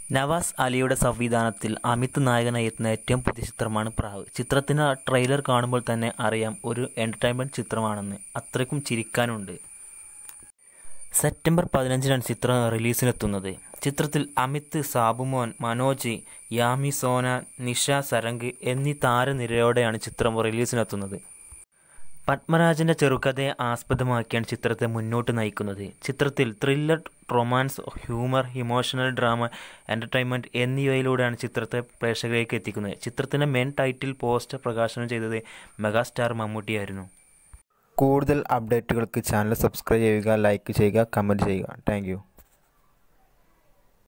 നവാസ് അലിയുടെ സംവിധാനത്തിൽ അമിത് നായകനായി എത്തുന്ന ഏറ്റവും പുതിയ ചിത്രമാണ് പ്രാവ് ചിത്രത്തിന് ട്രെയിലർ കാണുമ്പോൾ തന്നെ അറിയാം ഒരു എൻ്റർടൈൻമെൻറ്റ് ചിത്രമാണെന്ന് അത്രയ്ക്കും ചിരിക്കാനുണ്ട് സെപ്റ്റംബർ പതിനഞ്ചിനാണ് ചിത്രം റിലീസിനെത്തുന്നത് ചിത്രത്തിൽ അമിത് സാബുമോൻ മനോജ് യാമി സോന നിഷ സരംഗ് എന്നീ താരനിരയോടെയാണ് ചിത്രം റിലീസിനെത്തുന്നത് പത്മരാജന്റെ ചെറുകഥയെ ആസ്പദമാക്കിയാണ് ചിത്രത്തെ മുന്നോട്ട് നയിക്കുന്നത് ചിത്രത്തിൽ thriller romance humour emotional drama entertainment എന്നിവയിലൂടെയാണ് ചിത്രത്തെ പ്രേക്ഷകരിലേക്ക് എത്തിക്കുന്നത് ചിത്രത്തിൻ്റെ മെയിൻ ടൈറ്റിൽ പോസ്റ്റർ പ്രകാശനം ചെയ്തത് മെഗാസ്റ്റാർ മമ്മൂട്ടിയായിരുന്നു കൂടുതൽ അപ്ഡേറ്റുകൾക്ക് ചാനൽ സബ്സ്ക്രൈബ് ചെയ്യുക ലൈക്ക് ചെയ്യുക കമൻറ്റ് ചെയ്യുക താങ്ക്